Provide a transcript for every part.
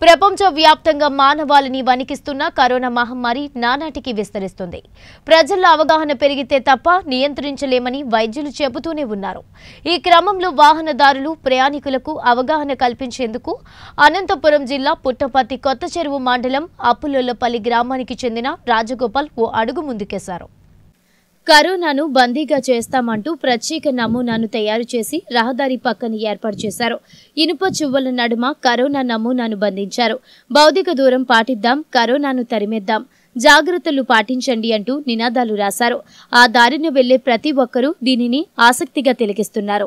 ప్రపంచ వ్యాప్తంగా మానవాళిని వణికిస్తున్న కరోనా మహమ్మారి నానాటికి విస్తరిస్తుంది ప్రజల్లో అవగాహన పెరిగితే తప్ప నియంత్రించలేమని వైద్యులు చెబుతూనే ఉన్నారు ఈ క్రమంలో వాహనదారులు ప్రయాణికులకు అవగాహన కల్పించేందుకు అనంతపురం జిల్లా పుట్టపర్తి కొత్త చెరువు మండలం అప్పులొల్లపల్లి గ్రామానికి చెందిన రాజగోపాల్ ఓ అడుగు ముందుకేశారు కరోనాను బందీగా చేస్తామంటూ ప్రత్యేక నమూనాను తయారు చేసి రహదారి పక్కన ఏర్పాటు చేశారు ఇనుప చువ్వల నడుమ కరోనా నమూనాను బంధించారు భౌతిక దూరం పాటిద్దాం కరోనాను తరిమేద్దాం జాగ్రత్తలు పాటించండి అంటూ నినాదాలు రాశారు ఆ దారిన వెళ్లే ప్రతి ఒక్కరూ దీనిని ఆసక్తిగా తిలకిస్తున్నారు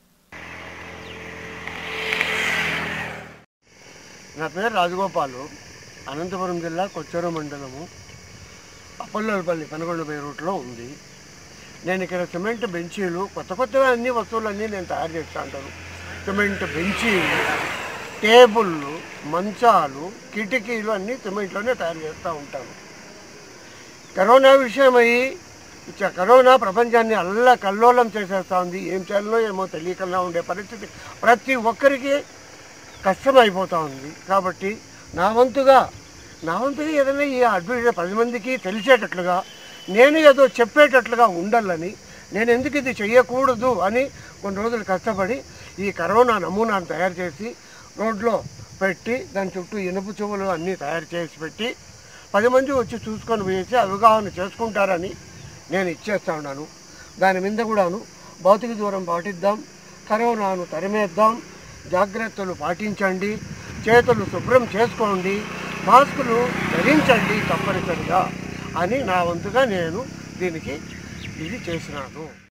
నా పేరు రాజగోపాలు అనంతపురం జిల్లా కొచ్చేరు మండలము అప్పల్లపల్లి పనకొండపై రూట్లో ఉంది నేను ఇక్కడ సిమెంట్ బెంచీలు కొత్త కొత్తగా అన్ని వస్తువులన్నీ నేను తయారు చేస్తూ ఉంటాను సిమెంట్ బెంచీలు టేబుళ్ళు మంచాలు కిటికీలు అన్నీ సిమెంట్లోనే తయారు చేస్తూ ఉంటాను కరోనా విషయమై ఇచ్చ- కరోనా ప్రపంచాన్ని అల్ల కల్లోలం చేసేస్తూ ఉంది ఏం చేయాలో ఏమో తెలియకుండా ఉండే పరిస్థితి ప్రతి ఒక్కరికి కష్టమైపోతూ ఉంది కాబట్టి నా వంతుగా నా వంతుగా ఏదైనా ఈ అడ్వైజ్ పది మందికి తెలిసేటట్లుగా నేను ఏదో చెప్పేటట్లుగా ఉండాలని నేను ఎందుకు ఇది చెయ్యకూడదు అని కొన్ని రోజులు కష్టపడి ఈ కరోనా నమూనాను తయారు చేసి రోడ్లో పెట్టి దాని చుట్టూ ఇనుపు చెవులు అన్నీ తయారు చేసి పెట్టి పది మంది వచ్చి చూసుకొని వేసి అవగాహన చేసుకుంటారని నేను ఇచ్చేస్తా ఉన్నాను దాని మీద కూడాను భౌతిక దూరం పాటిద్దాం కరోనాను తరిమేద్దాం జాగ్రత్తలు పాటించండి చేతులు శుభ్రం చేసుకోండి మాస్కులు ధరించండి తప్పనిసరిగా అని నా వంతుగా నేను దీనికి ఇది చేసినాను